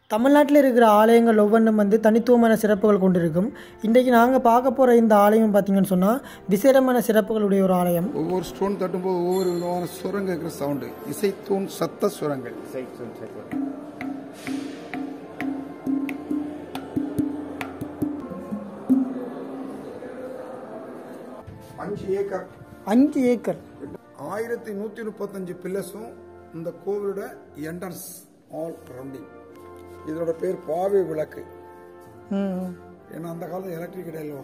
தமிழ்நாட்டில் இருக்கிற ஆலயங்கள் ஒவ்வொன்றும் வந்து தனித்துவமான சிறப்புகள் கொண்டிருக்கும் இன்றைக்கு நாங்கள் பார்க்க போகிற இந்த ஆலயம் பார்த்தீங்கன்னு சொன்னால் விசேடமான சிறப்புகளுடைய ஒரு ஆலயம் ஒவ்வொரு ஸ்டோன் தட்டும்போது ஒவ்வொரு விதமான சுரங்க இருக்கிற சவுண்டு இசைத்தூண் சத்த சுரங்கள் அஞ்சு ஏக்கர் அஞ்சு ஏக்கர் ஆயிரத்தி நூத்தி முப்பத்தஞ்சு பில்லர்ஸும் இந்த கோவிலோட என்ட்ரன்ஸ் ஆல் ரவுண்டிங் இதோட பேர் பாவை விளக்கு ம் ஏன்னா அந்த காலம் எலக்ட்ரிக் கிடையாது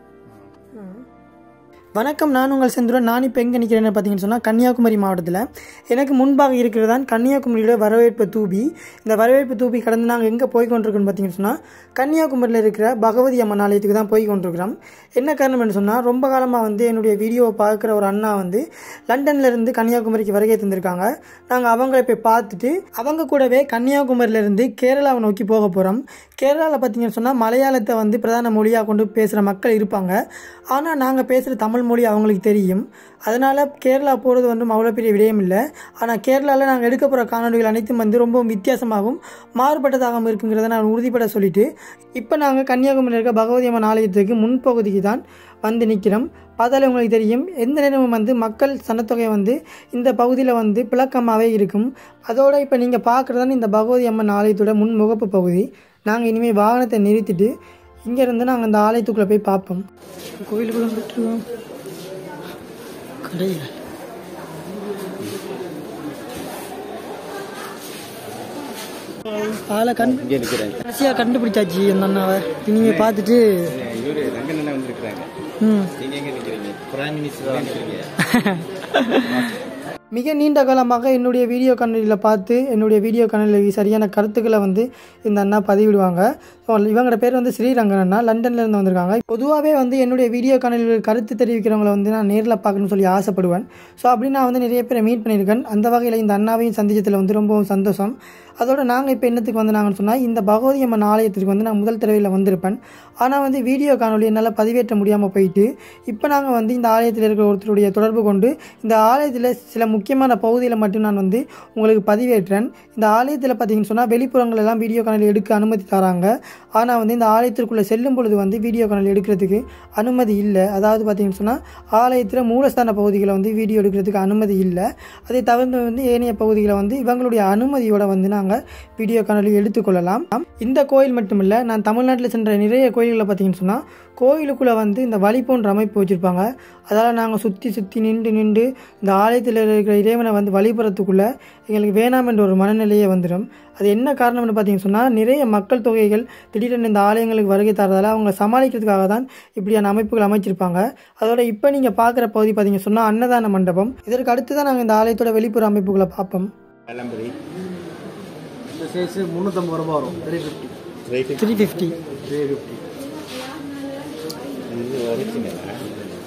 வணக்கம் நான் உங்கள் செந்துரன் நான் இப்போ எங்கே நிற்கிறேன்னு பார்த்தீங்கன்னு சொன்னால் கன்னியாகுமரி மாவட்டத்தில் எனக்கு முன்பாக இருக்கிறது தான் கன்னியாகுமரியோட வரவேற்பு தூபி இந்த வரவேற்பு தூபி கடந்து நாங்கள் எங்கே போய் கொண்டிருக்கோம்னு பார்த்தீங்கன்னு சொன்னால் கன்னியாகுமரியில் இருக்கிற பகவதி அம்மன் ஆலயத்துக்கு தான் போய் கொண்டிருக்கிறோம் என்ன காரணம்னு சொன்னால் ரொம்ப காலமாக வந்து என்னுடைய வீடியோவை பார்க்குற ஒரு அண்ணா வந்து லண்டன்ல இருந்து கன்னியாகுமரிக்கு வருகை தந்திருக்காங்க நாங்கள் அவங்கள போய் பார்த்துட்டு அவங்க கூடவே கன்னியாகுமரியிலேருந்து கேரளாவை நோக்கி போக போகிறோம் கேரளாவில் பார்த்தீங்கன்னு சொன்னால் மலையாளத்தை வந்து பிரதான மொழியாக கொண்டு பேசுகிற மக்கள் இருப்பாங்க ஆனால் நாங்கள் பேசுகிற தமிழ் மொழி அவங்களுக்கு தெரியும் அதனால் கேரளா போகிறது வந்து அவ்வளோ பெரிய விடயம் இல்லை ஆனால் கேரளாவில் நாங்கள் எடுக்க போகிற காணொலிகள் அனைத்தும் வந்து ரொம்பவும் வித்தியாசமாகவும் மாறுபட்டதாகவும் இருக்குங்கிறத நான் உறுதிப்பட சொல்லிட்டு இப்போ நாங்கள் கன்னியாகுமரியில் இருக்க பகவதி அம்மன் ஆலயத்துக்கு முன்பகுதிக்கு தான் வந்து நிற்கிறோம் பார்த்தாலே உங்களுக்கு தெரியும் எந்த நேரமும் வந்து மக்கள் சனத்தொகை வந்து இந்த பகுதியில் வந்து பிளக்கமாகவே இருக்கும் அதோட இப்போ நீங்கள் பார்க்குறது இந்த பகவதி அம்மன் ஆலயத்தோட முன் முகப்பு பகுதி நாங்கள் இனிமேல் வாகனத்தை நிறுத்திட்டு இங்கேருந்து நாங்கள் அந்த ஆலயத்துக்குள்ளே போய் பார்ப்போம் கோயிலுக்குள்ளே விட்டுருவோம் கடையில் ஆளை கண் இங்கே நிற்கிறாங்க கடைசியாக கண்டுபிடிச்சாச்சு அந்த அண்ணாவை இனிமேல் பார்த்துட்டு இவரு ரங்கண்ணா வந்திருக்கிறாங்க ம் நீங்க எங்க நிக்கிறீங்க பிரைம் மினிஸ்டர் நிக்கிறீங்க மிக நீண்ட காலமாக என்னுடைய வீடியோ கணலில் பார்த்து என்னுடைய வீடியோ கணலில் சரியான கருத்துக்களை வந்து இந்த அண்ணா பதிவிடுவாங்க ஸோ இவங்களோட பேர் வந்து ஸ்ரீரங்கன் அண்ணா லண்டன்ல இருந்து வந்திருக்காங்க பொதுவாகவே வந்து என்னுடைய வீடியோ கணலில் கருத்து தெரிவிக்கிறவங்கள வந்து நான் நேரில் பார்க்கணும்னு சொல்லி ஆசைப்படுவேன் ஸோ அப்படி நான் வந்து நிறைய பேரை மீட் பண்ணியிருக்கேன் அந்த வகையில் இந்த அண்ணாவையும் சந்திச்சதில் வந்து ரொம்பவும் சந்தோஷம் அதோட நாங்கள் இப்போ என்னத்துக்கு வந்தாங்கன்னு சொன்னால் இந்த பகவதி அம்மன் ஆலயத்துக்கு வந்து நான் முதல் தடவையில் வந்திருப்பேன் ஆனால் வந்து வீடியோ காணொலி என்னால் பதிவேற்ற முடியாமல் போயிட்டு இப்போ நாங்கள் வந்து இந்த ஆலயத்தில் இருக்கிற ஒருத்தருடைய தொடர்பு கொண்டு இந்த ஆலயத்தில் சில முக்கியமான பகுதியில் மட்டும் நான் வந்து உங்களுக்கு பதிவேற்றேன் இந்த ஆலயத்தில் பார்த்தீங்கன்னு சொன்னால் வெளிப்புறங்கள் எல்லாம் வீடியோ காணொலி எடுக்க அனுமதி தராங்க ஆனால் வந்து இந்த ஆலயத்திற்குள்ளே செல்லும் பொழுது வந்து வீடியோ காணொலி எடுக்கிறதுக்கு அனுமதி இல்லை அதாவது பார்த்தீங்கன்னு சொன்னால் ஆலயத்தில் மூலஸ்தான பகுதிகளை வந்து வீடியோ எடுக்கிறதுக்கு அனுமதி இல்லை அதை தவிர்த்து வந்து ஏனைய பகுதிகளை வந்து இவங்களுடைய அனுமதியோட வந்து நாங்கள் வீடியோ காணொலி எடுத்துக்கொள்ளலாம் இந்த கோயில் மட்டுமில்லை நான் தமிழ்நாட்டில் சென்ற நிறைய கோயில்களை பார்த்தீங்கன்னு சொன்னால் கோயிலுக்குள்ளே வந்து இந்த வழி போன்ற அமைப்பு வச்சுருப்பாங்க அதால் நாங்கள் சுற்றி சுற்றி நின்று நின்று இந்த ஆலயத்தில் இருக்கிற இறைவனை வந்து வழிபடுறதுக்குள்ளே எங்களுக்கு வேணாம் என்ற ஒரு மனநிலையே வந்துடும் அது என்ன காரணம்னு பார்த்தீங்கன்னு சொன்னால் நிறைய மக்கள் தொகைகள் திடீரென இந்த ஆலயங்களுக்கு வருகை தரதால் அவங்க சமாளிக்கிறதுக்காக தான் இப்படியான அமைப்புகள் அமைச்சிருப்பாங்க அதோட இப்போ நீங்கள் பார்க்குற பகுதி பார்த்தீங்கன்னு சொன்னால் அன்னதான மண்டபம் இதற்கு அடுத்து தான் நாங்கள் இந்த ஆலயத்தோட வெளிப்புற அமைப்புகளை பார்ப்போம் வெள்ளம்பரி இந்த சைஸ் முந்நூற்றம்பது ரூபா வரும் three fifty right three fifty three fifty இது வரைக்குங்களா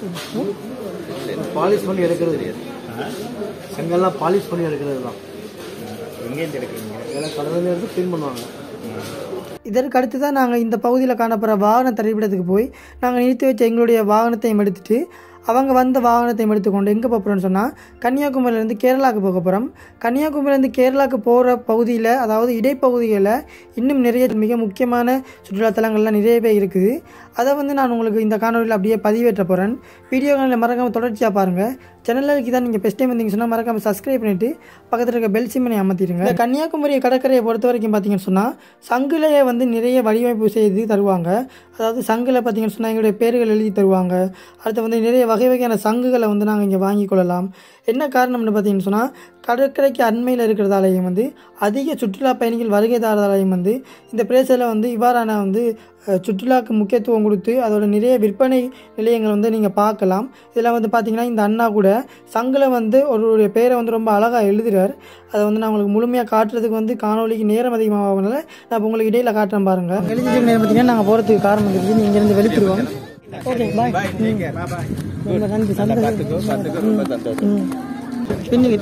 பாலிஷ் பண்ணி எடுக்கிறது செங்கல்லாம் பாலிஷ் பண்ணி எடுக்கிறது தான் எங்கேருந்து எடுக்கிறீங்க இதெல்லாம் கடவுள் எடுத்து க்ளீன் பண்ணுவாங்க இதற்கு அடுத்து தான் நாங்கள் இந்த பகுதியில் காணப்படுற வாகன தரிப்பிடத்துக்கு போய் நாங்கள் நிறுத்தி வச்ச எங்களுடைய வாகனத்தையும் எடுத்துட்டு அவங்க வந்த வாகனத்தையும் எடுத்துக்கொண்டு எங்கே போகிறோம்னு சொன்னால் கன்னியாகுமரியிலேருந்து கேரளாவுக்கு போக போகிறோம் கன்னியாகுமரியிலேருந்து கேரளாவுக்கு போகிற பகுதியில் அதாவது இடைப்பகுதிகளில் இன்னும் நிறைய மிக முக்கியமான சுற்றுலாத்தலங்கள்லாம் நிறையவே இருக்குது அதை வந்து நான் உங்களுக்கு இந்த காணொலியில் அப்படியே பதிவேற்ற போகிறேன் வீடியோகளில் மறக்காமல் தொடர்ச்சியாக பாருங்கள் சேனலுக்கு தான் நீங்கள் ஃபஸ்ட் டைம் வந்தீங்க சொன்னால் மறக்காமல் சப்ஸ்கிரைப் பண்ணிவிட்டு பக்கத்தில் இருக்க பெல் சிம்மனை அமர்த்திடுங்க இந்த கன்னியாகுமரி கடற்கரையை பொறுத்த வரைக்கும் பார்த்தீங்கன்னு சொன்னால் சங்குலையே வந்து நிறைய வடிவமைப்பு செய்து தருவாங்க அதாவது சங்கில் பார்த்தீங்கன்னு சொன்னால் எங்களுடைய பேர்கள் எழுதி தருவாங்க அடுத்து வந்து நிறைய வகை வகையான சங்குகளை வந்து நாங்கள் இங்கே வாங்கி கொள்ளலாம் என்ன காரணம்னு பார்த்தீங்கன்னு சொன்னால் கடற்கரைக்கு அண்மையில் இருக்கிறதாலையும் வந்து அதிக சுற்றுலா பயணிகள் வருகை தரதாலையும் வந்து இந்த பிரேசில் வந்து இவ்வாறான வந்து அஹ், சுற்றுலாக்கு முக்கியத்துவம் கொடுத்து அதோட நிறைய விற்பனை நிலையங்கள் வந்து நீங்கள் பார்க்கலாம் இதில் வந்து பார்த்தீங்கன்னா இந்த அண்ணா கூட சங்கில் வந்து ஒருவருடைய பேரை வந்து ரொம்ப அழகாக எழுதுறார் அதை வந்து நான் உங்களுக்கு முழுமையாக காட்டுறதுக்கு வந்து காணொலிக்கு நேரம் அதிகமாகனால நான் இப்போ உங்களுக்கு இடையில காட்டுறேன் பாருங்கள் எழுதிட்டு நேரம் பார்த்தீங்கன்னா நாங்கள் போகிறதுக்கு காரணம் இருக்குது நீங்கள் இருந்து வெளிப்பிடுவோம் ஓகே பாய் ரொம்ப நன்றி சந்தோஷம் ம். பின்னுக்கு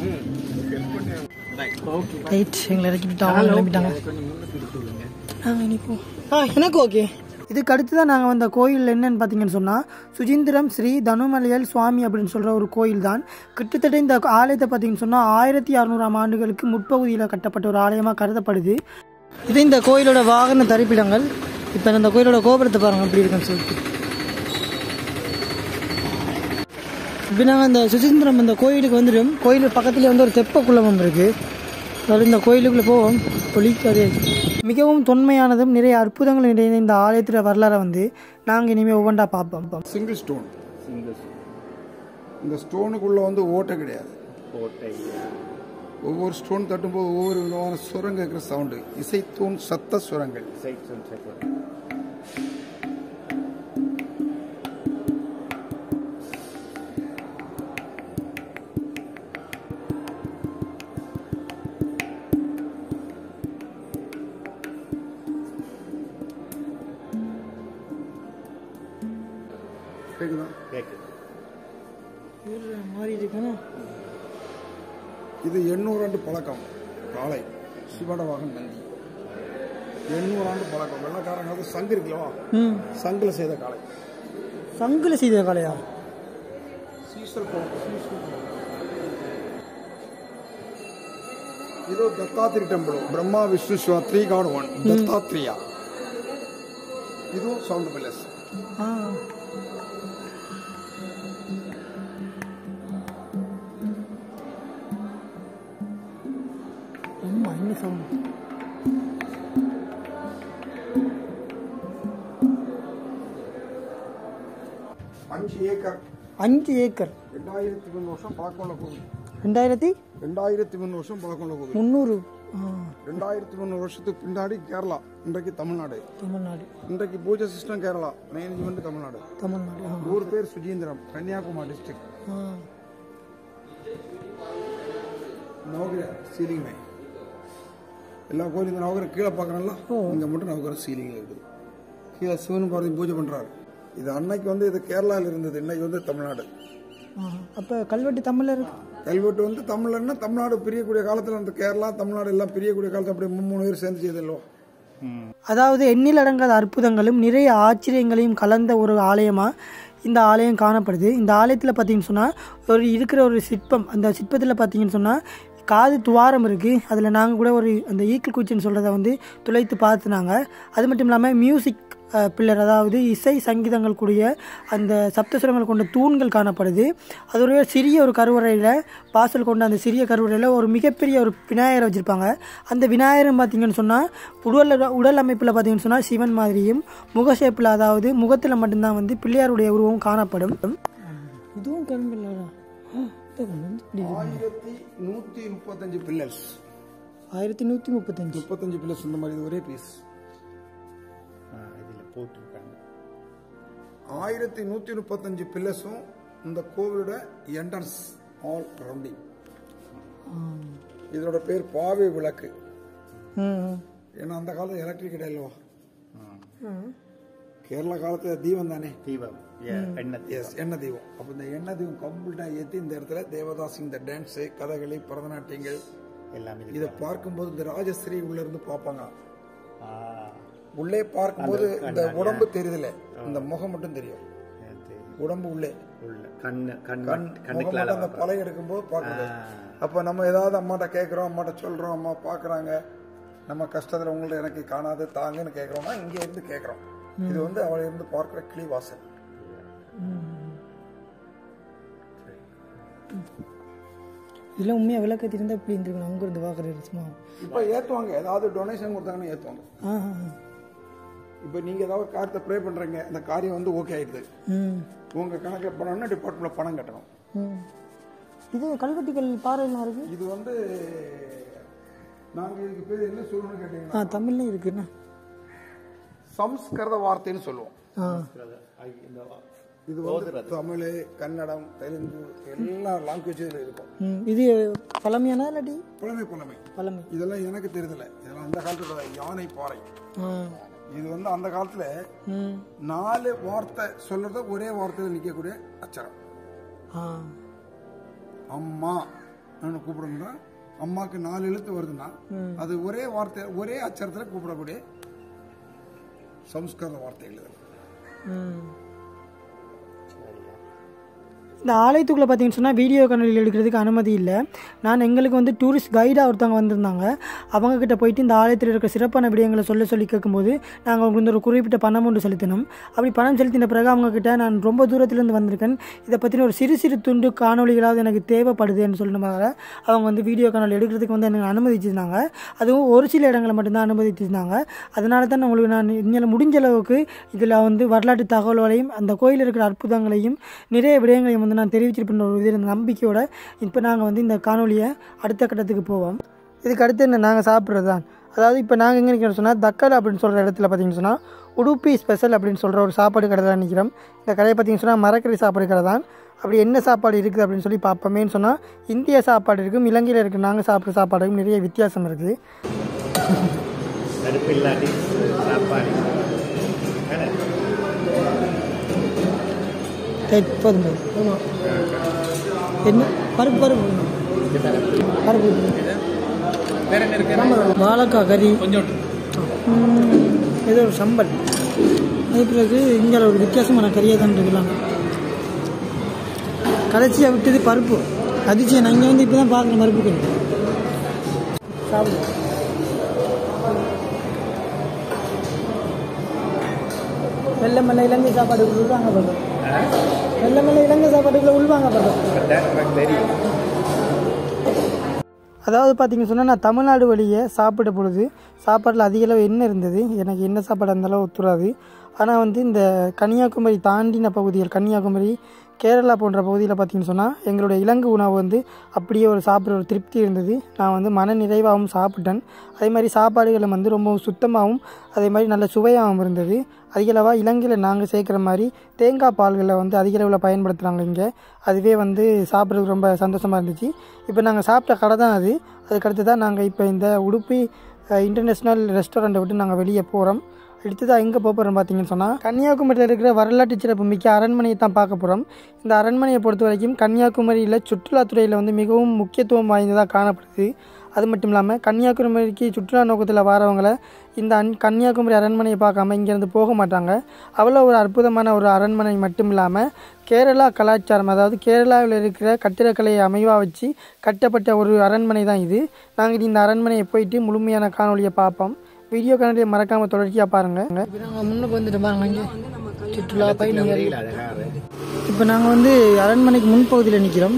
ரைட் எங்களை இறக்கிட்டு அவங்க கிளம்பிட்டாங்க நாங்கள் இனிப்போம் ஆ எனக்கு ஓகே இதுக்கு அடுத்து தான் நாங்கள் வந்த கோயில் என்னன்னு பார்த்தீங்கன்னு சொன்னால் சுஜீந்திரம் ஸ்ரீ தனுமலையல் சுவாமி அப்படின்னு சொல்கிற ஒரு கோயில் தான் கிட்டத்தட்ட இந்த ஆலயத்தை பார்த்தீங்கன்னு சொன்னால் ஆயிரத்தி அறநூறாம் ஆண்டுகளுக்கு முற்பகுதியில் கட்டப்பட்ட ஒரு ஆலயமாக கருதப்படுது இது இந்த கோயிலோட வாகன தரிப்பிடங்கள் இப்போ இந்த கோயிலோட கோபுரத்தை பாருங்க எப்படி இருக்குன்னு சொல்லிட்டு இப்போ நாங்கள் இந்த சுசீந்திரம் இந்த கோயிலுக்கு வந்துடும் கோயில் பக்கத்துலேயே வந்து ஒரு தெப்ப குளமும் இருக்குது அதாவது இந்த கோயிலுக்குள்ளே போவோம் ஒளிக்காதே மிகவும் தொன்மையானதும் நிறைய அற்புதங்கள் நிறைந்த இந்த ஆலயத்தில் வரலாறை வந்து நாங்கள் இனிமேல் ஒவ்வொன்றா பார்ப்போம் சிங்கிள் ஸ்டோன் சிங்கிள் இந்த ஸ்டோனுக்குள்ள வந்து ஓட்டை கிடையாது கோட்டை ஒவ்வொரு ஸ்டோன் தட்டும்போது ஒவ்வொரு விதமான சுரம் கேட்குற சவுண்டு இசைத்தூண் சத்த சுரங்கள் சைட் சொன் சைட் கேட்குதா கேட்குது மாறி இருக்குன்னா இது எண்ணூறு ஆண்டு பழக்கம் காளை சிவடவாகன் நந்தி எண்ணூறு ஆண்டு பழக்கம் வெள்ளக்காரங்க வந்து சங்கு இருக்குல்லவா ம் சங்குல செய்த காளை சங்கில் செய்த காலையா சீசல் போ- சீசல் போ. இது Dattatri temple Brahma Vishnu Shiva three god one Dattatreya ಇದು ಸೌಂಡ್ ಪ್ಯಾಲೇಸ್ ஆ அம்மா என்ன சவுண்ட் அஞ்சு ஏக்கர் அஞ்சு ஏக்கர் ரெண்டாயிரத்தி மூணு வருஷம் பழக்கம்ல போகுது ரெண்டாயிரத்தி ரெண்டாயிரத்தி மூணு வருஷம் பழக்கம்ல போகுது முந்நூறு ஆ ரெண்டாயிரத்தி முந்நூறு வருஷத்துக்கு பின்னாடி கேரளா இன்றைக்கு தமிழ்நாடு தமிழ்நாடு இன்றைக்கு பூஜை சிஸ்டம் கேரளா மேனேஜ்மெண்ட் தமிழ்நாடு தமிழ்நாடு ஆ ஊர் பேர் சுஜீந்திரம் கன்னியாகுமரி டிஸ்ட்ரிக்ட் ஆ நவகிர சீலிங் மே எல்லா கோயிலும் இந்த நவகிர கீழே பார்க்குறோம்ல இங்கே மட்டும் நவகிர சீலிங்கில் இருக்குது கீழே சிவன் பார்வதி பூஜை பண்ணுறாரு இது அன்னைக்கு வந்து இது கேரளாவில் இருந்தது இன்னைக்கு வந்து தமிழ்நாடு ஆ அப்போ கல்வெட்டு தமிழில் இருக்கு கல்வெட்டு வந்து தமிழ்லன்னா தமிழ்நாடு பிரியக்கூடிய காலத்தில் அந்த கேரளா தமிழ்நாடு எல்லாம் பிரியக்கூடிய காலத்தில் அப்படியே மூணு மூணு பேர் சேர்ந்து செய்தல்லோ அதாவது எண்ணில் அடங்காத அற்புதங்களும் நிறைய ஆச்சரியங்களையும் கலந்த ஒரு ஆலயமாக இந்த ஆலயம் காணப்படுது இந்த ஆலயத்தில் பார்த்தீங்கன்னு சொன்னால் ஒரு இருக்கிற ஒரு சிற்பம் அந்த சிற்பத்தில் பார்த்தீங்கன்னு சொன்னால் காது துவாரம் இருக்குது அதில் நாங்கள் கூட ஒரு அந்த ஈக்கிள் குச்சின்னு சொல்கிறத வந்து துளைத்து பார்த்துனாங்க அது மட்டும் இல்லாமல் மியூசிக் பில்லர் அதாவது இசை சங்கீதங்கள் கூடிய அந்த சப்தசுரங்கள் கொண்ட தூண்கள் காணப்படுது அது ஒரு சிறிய ஒரு கருவறையில் வாசல் கொண்ட அந்த சிறிய கருவறையில் ஒரு மிகப்பெரிய ஒரு விநாயகரை வச்சுருப்பாங்க அந்த விநாயகரும் பார்த்தீங்கன்னு சொன்னால் உடல் உடல் அமைப்பில் பார்த்தீங்கன்னு சொன்னால் சிவன் மாதிரியும் முக ஷேப்பில் அதாவது முகத்தில் மட்டும்தான் வந்து பிள்ளையாருடைய உருவம் காணப்படும் இதுவும் கருங்கல்லடா ஆயிரத்தி நூற்றி முப்பத்தஞ்சு பில்லர்ஸ் ஆயிரத்தி நூற்றி முப்பத்தஞ்சு முப்பத்தஞ்சு பில்லர்ஸ் இந்த மாதிரி இது ஒரே பீஸ் இதில் போட்டிருக்காங்க ஆயிரத்தி நூற்றி முப்பத்தஞ்சு பில்லர்ஸும் இந்த கோவிலோட என்ட்ரன்ஸ் ஆல் ரவுண்டிங் இதோட பேர் பாவை விளக்கு ம் ஏன்னா அந்த காலத்துல எலக்ட்ரிக் கிடையாதுவா கேரளா காலத்துல தீபம் தானே தீபம் எண்ணெய் எஸ் எண்ணெய் தீபம் அப்போ இந்த எண்ணெய் தீபம் கம்ப்ளீட்டாக ஏற்றி இந்த இடத்துல தேவதாஸ் இந்த டான்ஸு கதகளி பரதநாட்டியங்கள் எல்லாமே இதை பார்க்கும்போது இந்த ராஜஸ்ரீ உள்ள இருந்து பார்ப்பாங்க ஆ, உள்ளே பார்க்கும்போது இந்த உடம்பு தெரியுதுல இந்த முகம் மட்டும் தெரியும் அது உடம்பு உள்ளே உள்ள கண்ணு கண் கண் முகம் கண்ணுக்குள்ள மட்டும் அந்த பலை எடுக்கும்போது பார்க்குது அப்போ நம்ம ஏதாவது அம்மாட்ட கேட்குறோம் அம்மாட்ட சொல்கிறோம் அம்மா பார்க்குறாங்க நம்ம கஷ்டத்தில் உங்கள்ட்ட எனக்கு காணாது தாங்கன்னு கேட்குறோம்னா இங்கே இருந்து கேட்குறோம் இது வந்து அவளை இருந்து பார்க்குற கிளி வாசல் இதில் உண்மையாக விளக்கத்தி இருந்தால் இப்படி இருந்திருக்கணும் அங்கே இருந்து பார்க்குறது சும்மா இப்போ ஏற்றுவாங்க ஏதாவது டொனேஷன் கொடுத்தாங்கன்னா ஏற்றுவாங்க ஆ ஆ, ஆ. இப்போ நீங்கள் ஏதாவது காரியத்தை ப்ரே பண்ணுறீங்க அந்த காரியம் வந்து ஓகே ஆயிடுது ம் உங்கள் கணக்கில் பணம்னா டிபார்ட்மெண்ட்டில் பணம் கட்டணும் ம் இது கல்வெட்டுகள் பாறைலாம் இருக்கு இது வந்து நாங்கள் இதுக்கு பேர் என்ன சொல்லணும்னு கேட்டீங்கன்னா ஆ தமிழ்லையும் இருக்குண்ணா சம்ஸ்கிருத வார்த்தைன்னு சொல்லுவோம் ஆ இந்த இது வந்து தமிழ் கன்னடம் தெலுங்கு எல்லா லாங்குவேஜ் இதில் இருக்கும் ம் இது பழமையானா இல்லாட்டி புலமை புலமை பழமை இதெல்லாம் எனக்கு தெரியுதுல இதெல்லாம் அந்த காலத்தோட யானை பாறை ஆ இது வந்து அந்த காலத்துல ம் நாலு வார்த்தை சொல்றத ஒரே வார்த்தையில் நிற்கக்கூடிய அச்சரம் ஆ அம்மா நான் கூப்பிடணும்னா அம்மாக்கு நாலு எழுத்து வருதுன்னா அது ஒரே வார்த்தை ஒரே அச்சரத்துல கூப்பிடக்கூடிய சம்ஸ்கிருத வார்த்தைகள் இது ம் இந்த ஆலயத்துக்குள்ளே பார்த்தீங்கன்னு சொன்னால் வீடியோ கனலில் எடுக்கிறதுக்கு அனுமதி இல்லை நான் எங்களுக்கு வந்து டூரிஸ்ட் கைடாக ஒருத்தவங்க வந்திருந்தாங்க அவங்கக்கிட்ட போயிட்டு இந்த ஆலயத்தில் இருக்கிற சிறப்பான விடயங்களை சொல்ல சொல்லி கேட்கும்போது நாங்கள் அவங்களுக்கு வந்து ஒரு குறிப்பிட்ட பணம் ஒன்று செலுத்தினோம் அப்படி பணம் செலுத்தின பிறகு அவங்கக்கிட்ட நான் ரொம்ப தூரத்துலேருந்து வந்திருக்கேன் இதை பற்றின ஒரு சிறு சிறு துண்டு காணொலிகளாவது எனக்கு தேவைப்படுதுன்னு சொல்லும்போது அவங்க வந்து வீடியோ காணொலி எடுக்கிறதுக்கு வந்து எனக்கு அனுமதிச்சிருந்தாங்க அதுவும் ஒரு சில இடங்களை மட்டும்தான் அனுமதிச்சிருந்தாங்க அதனால தான் நான் உங்களுக்கு நான் இதில் முடிஞ்ச அளவுக்கு இதில் வந்து வரலாற்று தகவல்களையும் அந்த கோயிலில் இருக்கிற அற்புதங்களையும் நிறைய விடயங்களையும் வந்து நான் தெரிவிச்சிருப்பேன் ஒரு இதில் நம்பிக்கையோட இப்போ நாங்கள் வந்து இந்த காணொலியை அடுத்த கட்டத்துக்கு போவோம் இதுக்கு அடுத்து என்ன நாங்கள் சாப்பிட்றது தான் அதாவது இப்போ நாங்கள் எங்கே நிற்கிறோம் சொன்னால் தக்கல் அப்படின்னு சொல்கிற இடத்துல பார்த்தீங்கன்னு சொன்னால் உடுப்பி ஸ்பெஷல் அப்படின்னு சொல்கிற ஒரு சாப்பாடு கடை தான் நிற்கிறோம் இந்த கடையை பார்த்தீங்கன்னு சொன்னால் மரக்கறி சாப்பாடு கடை தான் அப்படி என்ன சாப்பாடு இருக்குது அப்படின்னு சொல்லி பார்ப்போமேன்னு சொன்னால் இந்திய சாப்பாடு இருக்கும் இலங்கையில் இருக்குது நாங்கள் சாப்பிட்ற சாப்பாடுக்கும் நிறைய வித்தியாசம் இருக்குது நடுப்பு இல்லாட்டி சாப்பாடு தானே? ரைட் போதும் போதும் என்ன பருப்பு பருப்பு பருப்பு வாழைக்காய் கறி ம், ஏதோ ஒரு சம்பல் அது பிறகு இங்கே ஒரு வித்தியாசமான கறியாக தான் இருக்கலாம் கடைசியாக விட்டது பருப்பு அதிசயம் நான் இங்கே வந்து இப்போ தான் பார்க்குறேன் பருப்பு கறி சாப்பிடு வெள்ளை மல்ல இலங்கை சாப்பாடுக்குள்ள உள்வாங்க பார்க்கும் வெள்ளை மல்ல இலங்கை சாப்பாடுக்குள்ள உள்வாங்க பார்க்கும் அதான் எனக்கு தெரியும் அதாவது பார்த்தீங்கன்னு சொன்னால் நான் தமிழ்நாடு வழியே சாப்பிட்ட பொழுது சாப்பாட்டில் அதிக அளவு எண்ணெய் இருந்தது எனக்கு என்ன சாப்பாடு அந்த அளவு ஒத்துறாது ஆனால் வந்து இந்த கன்னியாகுமரி தாண்டின பகுதிகள் கன்னியாகுமரி கேரளா போன்ற பகுதியில் பார்த்தீங்கன்னு சொன்னால் எங்களுடைய இலங்கை உணவு வந்து அப்படியே ஒரு சாப்பிட்ற ஒரு திருப்தி இருந்தது நான் வந்து மன நிறைவாகவும் சாப்பிட்டேன் அதே மாதிரி சாப்பாடுகளும் வந்து ரொம்பவும் சுத்தமாகவும் அதே மாதிரி நல்ல சுவையாகவும் இருந்தது அதிக அளவாக இலங்கையில் நாங்கள் சேர்க்குற மாதிரி தேங்காய் பால்களை வந்து அதிக அளவில் பயன்படுத்துகிறாங்க இங்கே அதுவே வந்து சாப்பிட்றதுக்கு ரொம்ப சந்தோஷமாக இருந்துச்சு இப்போ நாங்கள் சாப்பிட்ட கடை தான் அது அதுக்கடுத்து தான் நாங்கள் இப்போ இந்த உடுப்பி இன்டர்நேஷ்னல் ரெஸ்டாரண்ட்டை விட்டு நாங்கள் வெளியே போகிறோம் அடுத்ததாக எங்கே போக போகிறோம் பார்த்தீங்கன்னு சொன்னால் கன்னியாகுமரியில் இருக்கிற வரலாற்று சிறப்பு மிக்க அரண்மனையை தான் பார்க்க போகிறோம் இந்த அரண்மனையை பொறுத்த வரைக்கும் கன்னியாகுமரியில் சுற்றுலாத்துறையில் வந்து மிகவும் முக்கியத்துவம் வாய்ந்ததாக காணப்படுது அது மட்டும் இல்லாமல் கன்னியாகுமரிக்கு சுற்றுலா நோக்கத்தில் வரவங்களை இந்த அன் கன்னியாகுமரி அரண்மனையை பார்க்காம இங்கேருந்து போக மாட்டாங்க அவ்வளோ ஒரு அற்புதமான ஒரு அரண்மனை மட்டும் இல்லாமல் கேரளா கலாச்சாரம் அதாவது கேரளாவில் இருக்கிற கட்டிடக்கலையை அமைவாக வச்சு கட்டப்பட்ட ஒரு அரண்மனை தான் இது நாங்கள் இந்த அரண்மனையை போயிட்டு முழுமையான காணொலியை பார்ப்போம் வீடியோ காணொலியை மறக்காமல் தொடர்ச்சியாக பாருங்கள் நாங்கள் முன்னுக்கு வந்துட்டு பாருங்க இங்கே சுற்றுலா பயணிகள் அழகாக இப்போ நாங்கள் வந்து அரண்மனைக்கு முன்பகுதியில் நிற்கிறோம்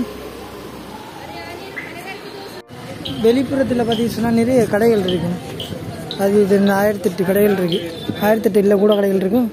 வெளிப்புறத்தில் பார்த்தீங்கன்னா சொன்னால் நிறைய கடைகள் இருக்கு அது இது ஆயிரத்தெட்டு கடைகள் இருக்கு ஆயிரத்தெட்டு இல்லை கூட கடைகள் இருக்கு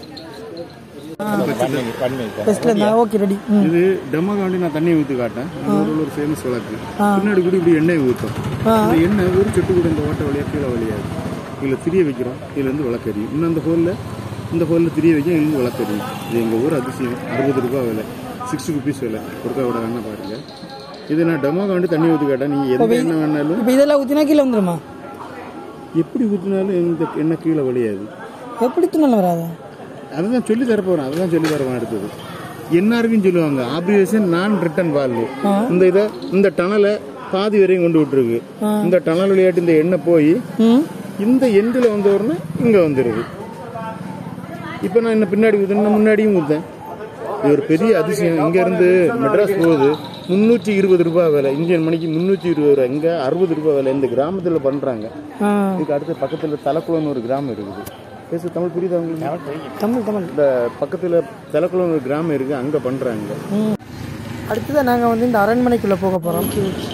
ஃபஸ்ட்டில் இருந்தால் ஓகே ரெடி ம் இது டெமோக்காண்டி நான் தண்ணி ஊற்றி காட்டேன் நம்ம ஊரில் ஒரு ஃபேமஸ் விளக்கு பின்னாடி கூட இப்படி எண்ணெய் ஊற்றும் ஆ. இந்த எண்ணெய் ஒரு சொட்டு கூட இந்த ஓட்டை வழியாக கீழே வழியாது இதில் திரிய வைக்கிறோம் இதுலேருந்து விளக்கறியும் இன்னும் அந்த ஹோலில் இந்த ஹோலில் திரிய வைக்க இருந்து விளக்கறியும் இது எங்கள் ஊர் அதிசயம் அறுபது ரூபாய் விலை சிக்ஸ்டி ருபீஸ் விலை ஒருக்கா விட வேணா பாருங்க இது நான் டெமோக்காண்டி தண்ணி ஊற்றி காட்டேன் நீங்கள் எந்த எண்ணெய் வேணாலும் இப்போ இதெல்லாம் ஊற்றினா கீழே வந்துருமா எப்படி ஊற்றினாலும் இந்த எண்ணெய் கீழே வழியாது எப்படி துணல் வராது அதுதான் சொல்லி தர போறேன் அதுதான் சொல்லி தரவன் அடுத்தது எல்லாருக்கும் சொல்லுவாங்க ஆப்ரிவேஷன் நான் ரிட்டன் வால்வு இந்த இதை இந்த டனலை பாதி வரையும் கொண்டு விட்டுருக்கு இந்த டனல் விளையாட்டு இந்த எண்ணெய் போய் ம் இந்த எண்டில் வந்த உடனே இங்க வந்துருது இப்போ நான் என்ன பின்னாடி ஊற்றுனா முன்னாடியும் ஊற்றேன் இது ஒரு பெரிய அதிசயம் இங்க இருந்து மெட்ராஸ் போகுது முந்நூற்றி இருபது ரூபாய் விலை இந்தியன் மணிக்கு முந்நூற்றி இருபது ரூபாய் இங்க அறுபது ரூபாய் விலை இந்த கிராமத்துல பண்றாங்க ஆ இதுக்கு அடுத்து பக்கத்துல தலைக்குளம்னு ஒரு கிராமம் இருக்குது பேசு தமிழ் புரியுதா உங்களுக்கு தமிழ் தமிழ் இந்த பக்கத்துல தலைக்குளம் ஒரு கிராமம் இருக்கு அங்க பண்றாங்க ம் அடுத்ததான் நாங்கள் வந்து இந்த அரண்மனைக்குள்ளே போக போகிறோம்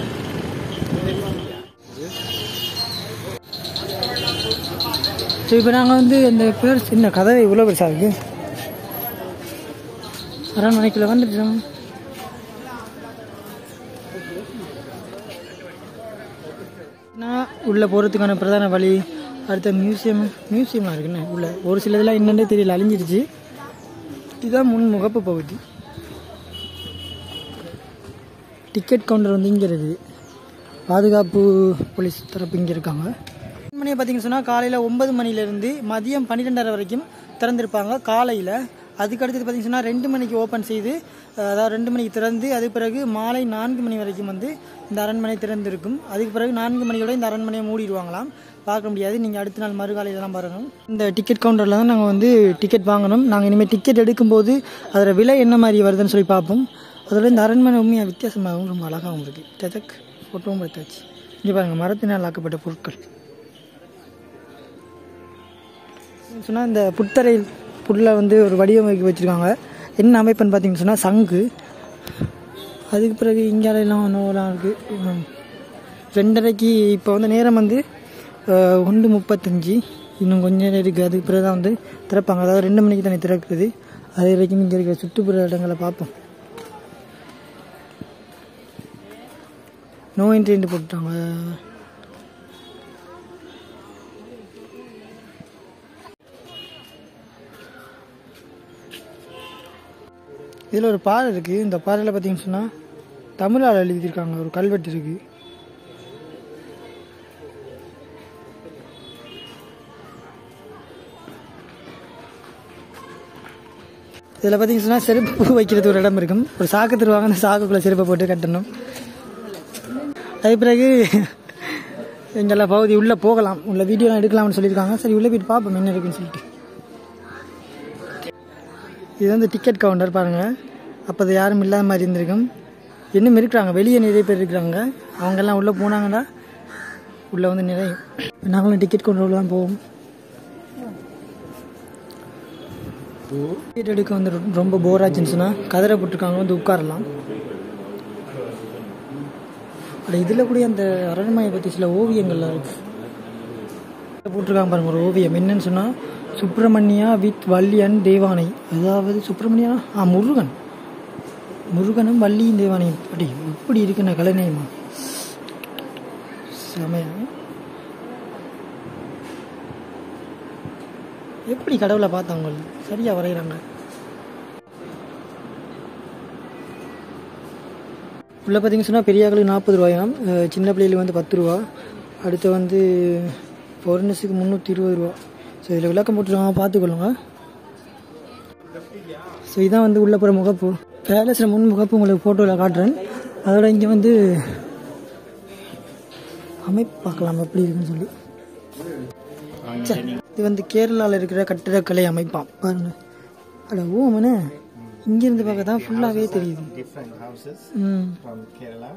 இப்போ நாங்கள் வந்து இந்த பேர் சின்ன கதை இவ்வளோ பெருசாக இருக்கு அரண்மனைக்குள்ளே வந்துட்டோம் நான் உள்ளே போகிறதுக்கான பிரதான வழி அடுத்த மியூசியம் மியூசியமாக இருக்குண்ணே உள்ள ஒரு சில இதெல்லாம் என்னன்னே தெரியல அழிஞ்சிருச்சு இதுதான் முன் முகப்பு பகுதி டிக்கெட் கவுண்டர் வந்து இங்கே இருக்குது பாதுகாப்பு போலீஸ் தரப்பு இங்கே இருக்காங்க மணியை பார்த்தீங்கன்னு சொன்னால் காலையில் ஒன்பது மணிலேருந்து மதியம் பன்னிரெண்டரை வரைக்கும் திறந்திருப்பாங்க காலையில் அதுக்கு அடுத்தது பார்த்தீங்கன்னு சொன்னால் ரெண்டு மணிக்கு ஓப்பன் செய்து அஹ், அதாவது ரெண்டு மணிக்கு திறந்து அதுக்கு பிறகு மாலை நான்கு மணி வரைக்கும் வந்து இந்த அரண்மனை திறந்திருக்கும் அதுக்கு பிறகு நான்கு மணியோட இந்த அரண்மனையை மூடிடுவாங்களாம் பார்க்க முடியாது நீங்கள் அடுத்த நாள் மறுகாலையில் தான் பாருங்கள் இந்த டிக்கெட் கவுண்டரில் தான் நாங்கள் வந்து டிக்கெட் வாங்கணும் நாங்கள் இனிமேல் டிக்கெட் எடுக்கும்போது அதோட விலை என்ன மாதிரி வருதுன்னு சொல்லி பார்ப்போம் அதில் இந்த அரண்மனை உண்மையாக வித்தியாசமாகவும் ரொம்ப அழகாகவும் இருக்குது டெதக் ஃபோட்டோவும் எடுத்தாச்சு இங்கே பாருங்கள் மரத்தினால் ஆக்கப்பட்ட பொருட்கள் சொன்னால் இந்த புத்தரையில் புல்லை வந்து ஒரு வடிவமைப்பு வச்சுருக்காங்க என்ன அமைப்புன்னு பார்த்தீங்கன்னு சொன்னால் சங்கு அதுக்கு பிறகு இங்கெல்லாம் நோலாம் இருக்குது ரெண்டரைக்கு இப்போ வந்து நேரம் வந்து அஹ், ஒன்று முப்பத்தஞ்சு இன்னும் கொஞ்ச நேரம் இருக்குது அதுக்கு பிறகு தான் வந்து திறப்பாங்க அதாவது ரெண்டு மணிக்கு தானே திறக்குது அது வரைக்கும் இங்கே இருக்கிற சுற்றுப்புற இடங்களை பார்ப்போம் நோ என்ட்ரின்னு போட்டுட்டாங்க இதில் ஒரு பாறை இருக்குது இந்த பாறையில் பார்த்தீங்கன்னு சொன்னால் தமிழால் எழுதியிருக்காங்க ஒரு கல்வெட்டு இருக்குது இதில் பார்த்தீங்கன்னு சொன்னால் செருப்பு வைக்கிறது ஒரு இடம் இருக்கும் ஒரு சாக்கு தருவாங்க அந்த சாக்குக்குள்ளே செருப்பை போட்டு கட்டணும் அது பிறகு எங்கெல்லாம் பகுதி உள்ளே போகலாம் உள்ள வீடியோலாம் எடுக்கலாம்னு சொல்லியிருக்காங்க சரி உள்ளே போயிட்டு பார்ப்போம் என்ன இருக்குன்னு சொல்லிட்டு இது வந்து டிக்கெட் கவுண்டர் பாருங்கள் அப்போ அது யாரும் இல்லாத மாதிரி இருந்திருக்கும் இன்னும் இருக்கிறாங்க வெளியே நிறைய பேர் இருக்கிறாங்க அவங்கெல்லாம் உள்ளே போனாங்கன்னா உள்ளே வந்து நிறைய நாங்களும் டிக்கெட் கவுண்டரில் தான் போவோம் டிக்கெட் எடுக்க வந்து ரொ- ரொம்ப போர் ஆச்சுன்னு சொன்னால் கதரை போட்டிருக்காங்க வந்து உட்காரலாம் அட இதில் கூட அந்த அரண்மனையை பற்றி சில ஓவியங்கள்லாம் இருக்கு போட்டிருக்காங்க பாருங்க ஒரு ஓவியம் என்னன்னு சொன்னால் சுப்பிரமணியா வித் வள்ளியன் தேவானை அதாவது சுப்பிரமணியா ஆ முருகன் முருகனும் வள்ளியும் தேவானையும் அப்படி எப்படி இருக்குண்ணா கலைநயமா செமையா எப்படி கடவுளை பார்த்தாங்க சரியா வரைகிறாங்க உள்ள பார்த்தீங்கன்னு சொன்னால் பெரியாக்களுக்கு நாற்பது ரூபாயாம் அஹ் சின்ன பிள்ளைகளுக்கு வந்து பத்து ரூபா அடுத்து வந்து ஃபாரினர்ஸுக்கு முந்நூற்றி இருபது ரூபா ஸோ இதில் விளக்கம் போட்டுருக்காங்க பார்த்துக்கொள்ளுங்க ஸோ இதான் வந்து உள்ள போகிற முகப்பு பேலஸில் முன் முகப்பு உங்களுக்கு ஃபோட்டோவில் காட்டுறேன் அதோட இங்கே வந்து அமைப்பு பார்க்கலாம் எப்படி இருக்குன்னு சொல்லி ச்சே, இது வந்து கேரளாவில் இருக்கிற கட்டிடக்கலை அமைப்பாம் பாருங்க அட ஓமனே இங்கிருந்து பார்க்க தான் ஃபுல்லாகவே தெரியுது Different houses ம் from Kerala.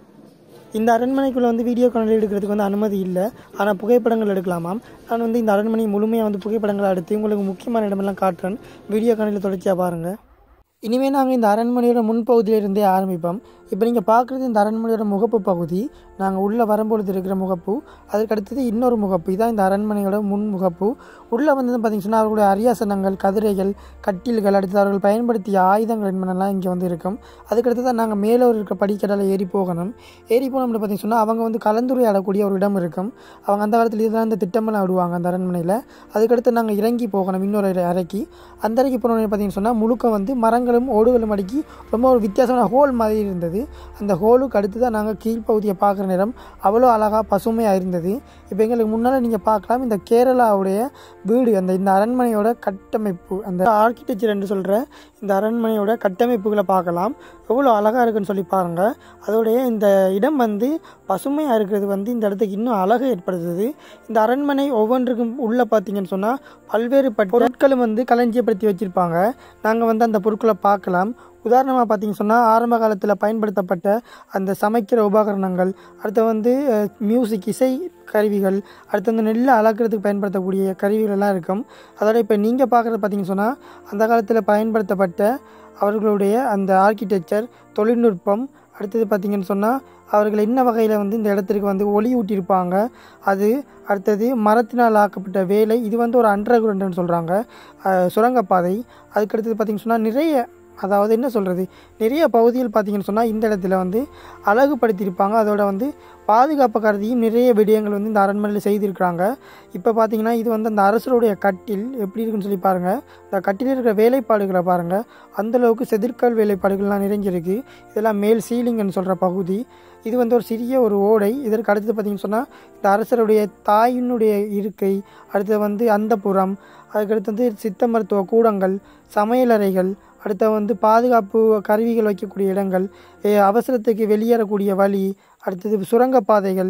இந்த அரண்மனைக்குள்ளே வந்து வீடியோ காணொலி எடுக்கிறதுக்கு வந்து அனுமதி இல்லை ஆனால் புகைப்படங்கள் எடுக்கலாமாம் நான் வந்து இந்த அரண்மனை முழுமையாக வந்து புகைப்படங்கள் எடுத்து உங்களுக்கு முக்கியமான இடமெல்லாம் காட்டுறேன் வீடியோ காணொலி தொடர்ச்சியாக பாருங்கள் இனிமேல் நாங்கள் இந்த அரண்மனையோட முன்பகுதியிலிருந்தே ஆரம்பிப்போம் இப்போ நீங்கள் பார்க்குறது இந்த அரண்மனையோட முகப்பு பகுதி நாங்கள் உள்ளே வரும்பொழுது இருக்கிற முகப்பு அதுக்கு அடுத்தது இன்னொரு முகப்பு இதான் இந்த அரண்மனையோட முன் முகப்பு உள்ளே வந்து பார்த்தீங்கன்னு சொன்னால் அவர்களுடைய அரியாசனங்கள் கதிரைகள் கட்டில்கள் அடுத்து அவர்கள் பயன்படுத்திய ஆயுதங்கள் என்பனெல்லாம் இங்கே வந்து இருக்கும் அதுக்கடுத்து தான் நாங்கள் மேலே ஒரு இருக்க படிக்கடால் ஏறி போகணும் ஏறி போனோம்னு பார்த்தீங்கன்னு சொன்னால் அவங்க வந்து கலந்துரையாடக்கூடிய ஒரு இடம் இருக்கும் அவங்க அந்த காலத்தில் இதுதான் இந்த திட்டமெல்லாம் விடுவாங்க அந்த அரண்மனையில் அதுக்கடுத்து நாங்கள் இறங்கி போகணும் இன்னொரு அறை- அறைக்கு அந்த அறைக்கு போனோம்னு பார்த்தீங்கன்னு சொன்னால் முழுக்க வந்து மரங்களும் ஓடுகளும் அடுக்கி ரொம்ப ஒரு வித்தியாசமான ஹோல் மாதிரி இருந்தது அந்த ஹோலுக்கு அடுத்து தான் நாங்கள் கீழ்ப்பகுதியை பார்க்குற நேரம் அவ்வளோ அழகாக பசுமையாக இருந்தது இப்போ எங்களுக்கு முன்னால் நீங்கள் பார்க்கலாம் இந்த கேரளாவுடைய வீடு அந்த இந்த அரண்மனையோட கட்டமைப்பு அந்த ஆர்கிடெக்சர் என்று சொல்கிற இந்த அரண்மனையோட கட்டமைப்புகளை பார்க்கலாம் எவ்வளோ அழகாக இருக்குன்னு சொல்லி பாருங்கள் அதோடைய இந்த இடம் வந்து பசுமையாக இருக்கிறது வந்து இந்த இடத்துக்கு இன்னும் அழகு ஏற்படுத்துது இந்த அரண்மனை ஒவ்வொன்றுக்கும் உள்ளே பார்த்தீங்கன்னு சொன்னால் பல்வேறு பொருட்களும் வந்து களஞ்சியப்படுத்தி வச்சுருப்பாங்க நாங்கள் வந்து அந்த பொருட்களை பார்க்கலாம் உதாரணமாக பார்த்தீங்கன்னு சொன்னால் ஆரம்ப காலத்தில் பயன்படுத்தப்பட்ட அந்த சமைக்கிற உபகரணங்கள் அடுத்து வந்து மியூசிக் இசை கருவிகள் அடுத்து வந்து நெல்லை அளக்கிறதுக்கு பயன்படுத்தக்கூடிய கருவிகள் எல்லாம் இருக்கும் அதோட இப்போ நீங்கள் பார்க்குறது பார்த்தீங்கன்னு சொன்னால் அந்த காலத்தில் பயன்படுத்தப்பட்ட அவர்களுடைய அந்த ஆர்கிடெக்சர் தொழில்நுட்பம் அடுத்தது பார்த்தீங்கன்னு சொன்னால் அவர்கள் என்ன வகையில் வந்து இந்த இடத்திற்கு வந்து ஒளி ஊட்டியிருப்பாங்க அது அடுத்தது மரத்தினால் ஆக்கப்பட்ட வேலை இது வந்து ஒரு அண்டர் கிரவுண்டுன்னு சொல்கிறாங்க சுரங்கப்பாதை அதுக்கடுத்தது பார்த்தீங்கன்னு சொன்னால் நிறைய அதாவது என்ன சொல்கிறது நிறைய பகுதிகள் பார்த்தீங்கன்னு சொன்னால் இந்த இடத்துல வந்து அழகுபடுத்தியிருப்பாங்க அதோட வந்து பாதுகாப்பு கருதியும் நிறைய விடயங்கள் வந்து இந்த அரண்மனையில் செய்திருக்கிறாங்க இப்போ பார்த்தீங்கன்னா இது வந்து அந்த அரசருடைய கட்டில் எப்படி இருக்குன்னு சொல்லி பாருங்கள் இந்த கட்டில் இருக்கிற வேலைப்பாடுகளை பாருங்கள் அந்தளவுக்கு செதிர்கல் வேலைப்பாடுகள்லாம் நிறைஞ்சிருக்கு இதெல்லாம் மேல் சீலிங்னு சொல்கிற பகுதி இது வந்து ஒரு சிறிய ஒரு ஓடை இதற்கு அடுத்தது பார்த்தீங்கன்னு சொன்னால் இந்த அரசருடைய தாயினுடைய இருக்கை அடுத்தது வந்து அந்தப்புறம் அதுக்கடுத்து வந்து சித்த மருத்துவ கூடங்கள் சமையலறைகள் அடுத்து வந்து பாதுகாப்பு கருவிகள் வைக்கக்கூடிய இடங்கள் எ, அவசரத்துக்கு வெளியேறக்கூடிய வழி அடுத்தது சுரங்கப்பாதைகள்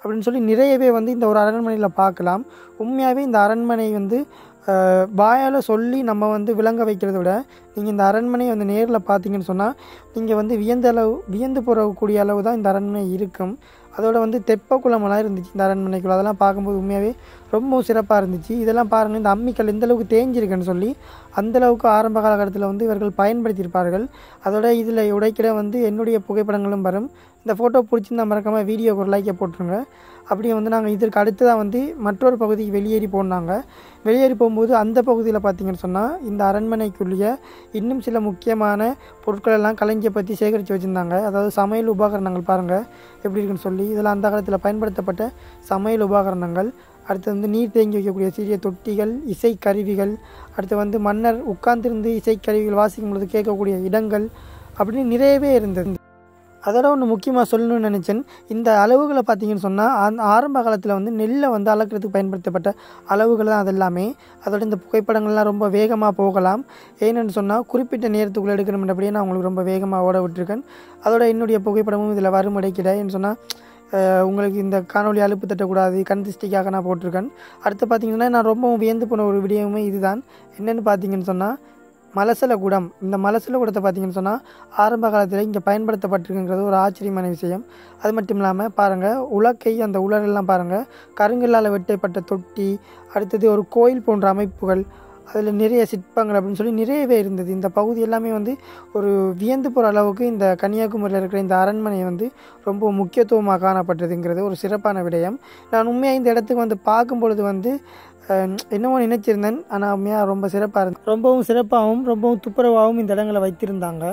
அப்படின்னு சொல்லி நிறையவே வந்து இந்த ஒரு அரண்மனையில் பார்க்கலாம் உண்மையாகவே இந்த அரண்மனை வந்து அஹ், வாயால் சொல்லி நம்ம வந்து விளங்க வைக்கிறத விட நீங்கள் இந்த அரண்மனையை வந்து நேரில் பார்த்தீங்கன்னு சொன்னால் நீங்கள் வந்து வியந்த அளவு வியந்து போகக்கூடிய அளவு தான் இந்த அரண்மனை இருக்கும் அதோட வந்து தெப்ப குளமெல்லாம் இருந்துச்சு இந்த அரண்மனைக்குள்ள அதெல்லாம் பார்க்கும்போது உண்மையாகவே ரொம்பவும் சிறப்பாக இருந்துச்சு இதெல்லாம் பாருங்கள் இந்த அம்மிக்கல் எந்த அளவுக்கு தேஞ்சிருக்குன்னு சொல்லி அந்த அளவுக்கு ஆரம்ப காலகட்டத்தில் வந்து இவர்கள் பயன்படுத்தியிருப்பார்கள் அதோட இதில் உடைக்கிற வந்து என்னுடைய புகைப்படங்களும் வரும் இந்த ஃபோட்டோ பிடிச்சிருந்தா மறக்காமல் வீடியோக்கு ஒரு லைக்கை போட்டுருங்க அப்படியே வந்து நாங்கள் இதற்கு அடுத்ததாக வந்து மற்றொரு பகுதிக்கு வெளியேறி போனாங்க வெளியேறி போகும்போது அந்த பகுதியில் பார்த்தீங்கன்னு சொன்னால் இந்த அரண்மனைக்குள்ளேயே இன்னும் சில முக்கியமான பொருட்கள் எல்லாம் கலைஞரை பற்றி சேகரித்து வச்சுருந்தாங்க அதாவது சமையல் உபகரணங்கள் பாருங்கள் எப்படி இருக்குன்னு சொல்லி இதெல்லாம் அந்த காலத்தில் பயன்படுத்தப்பட்ட சமையல் உபகரணங்கள் அடுத்து வந்து நீர் தேங்கி வைக்கக்கூடிய சிறிய தொட்டிகள் இசை கருவிகள் அடுத்து வந்து மன்னர் உட்கார்ந்திருந்து இசை கருவிகள் வாசிக்கும் பொழுது கேட்கக்கூடிய இடங்கள் அப்படின்னு நிறையவே இருந்தது அதோட ஒன்று முக்கியமாக சொல்லணும்னு நினச்சேன் இந்த அளவுகளை பார்த்தீங்கன்னு சொன்னால் அந்த ஆரம்ப காலத்தில் வந்து நெல்லை வந்து அளக்கிறதுக்கு பயன்படுத்தப்பட்ட அளவுகள் தான் அது எல்லாமே அதோட இந்த புகைப்படங்கள்லாம் ரொம்ப வேகமாக போகலாம் ஏன்னு சொன்னால் குறிப்பிட்ட நேரத்துக்குள்ளே எடுக்கணும்ன்றபடியே நான் உங்களுக்கு ரொம்ப வேகமாக ஓட விட்டுருக்கேன் அதோட என்னுடைய புகைப்படமும் இதில் வரும் இடைக்கிடன்னு சொன்னால் அஹ் உங்களுக்கு இந்த காணொலி அலுப்பு தட்டக்கூடாது கண் திருஷ்டிக்காக நான் போட்டிருக்கேன் அடுத்து பார்த்தீங்கன்னா நான் ரொம்பவும் வியந்து போன ஒரு விடயமே இதுதான் என்னென்னு பார்த்தீங்கன்னு சொன்னால் மலசல குடம் இந்த மலசல குடத்தை பார்த்தீங்கன்னு சொன்னால் ஆரம்ப காலத்தில் இங்கே பயன்படுத்தப்பட்டிருக்குங்கிறது ஒரு ஆச்சரியமான விஷயம் அது மட்டும் இல்லாமல் பாருங்கள் உலக்கை அந்த உலரெல்லாம் பாருங்கள் கருங்கல்லால் வெட்டப்பட்ட தொட்டி அடுத்தது ஒரு கோயில் போன்ற அமைப்புகள் அதில் நிறைய சிற்பங்கள் அப்படின்னு சொல்லி நிறையவே இருந்தது இந்த பகுதி எல்லாமே வந்து ஒரு வியந்து போகிற அளவுக்கு இந்த கன்னியாகுமரியில் இருக்கிற இந்த அரண்மனை வந்து ரொம்ப முக்கியத்துவமாக காணப்பட்டதுங்கிறது ஒரு சிறப்பான விடயம் நான் உண்மையாக இந்த இடத்துக்கு வந்து பார்க்கும் பொழுது வந்து அஹ், என்னமோ நினைச்சிருந்தேன் ஆனால் உண்மையாக ரொம்ப சிறப்பாக இருந்தது ரொம்பவும் சிறப்பாகவும் ரொம்பவும் துப்புரவாகவும் இந்த இடங்களை வைத்திருந்தாங்க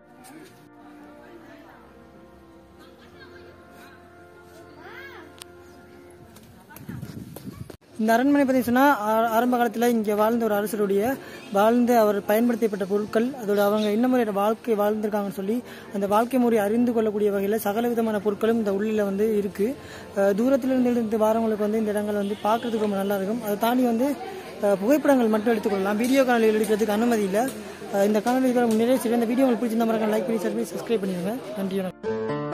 இந்த அரண்மனை பற்றி சொன்னால் ஆரம்ப காலத்தில் இங்கே வாழ்ந்த ஒரு அரசருடைய வாழ்ந்து அவர் பயன்படுத்தப்பட்ட பொருட்கள் அதோட அவங்க என்ன முறையோட வாழ்க்கை வாழ்ந்திருக்காங்கன்னு சொல்லி அந்த வாழ்க்கை முறை அறிந்து கொள்ளக்கூடிய வகையில் சகல விதமான பொருட்களும் இந்த உள்ளில் வந்து இருக்குது தூரத்தில் இருந்து இருந்து வாரவங்களுக்கு வந்து இந்த இடங்கள் வந்து பார்க்குறதுக்கு ரொம்ப நல்லா இருக்கும் அதை தாண்டி வந்து அஹ், புகைப்படங்கள் மட்டும் எடுத்துக்கொள்ளலாம் வீடியோ காணொலிகள் எடுக்கிறதுக்கு அனுமதி இல்லை அஹ், இந்த காணொலி நிறைய சரி இந்த வீடியோ உங்களுக்கு பிடிச்சிருந்த மாதிரி லைக் பண்ணி ஷேர் பண்ணி சப்ஸ்கிரைப் பண்ணிடுங்க நன்றி வணக்கம்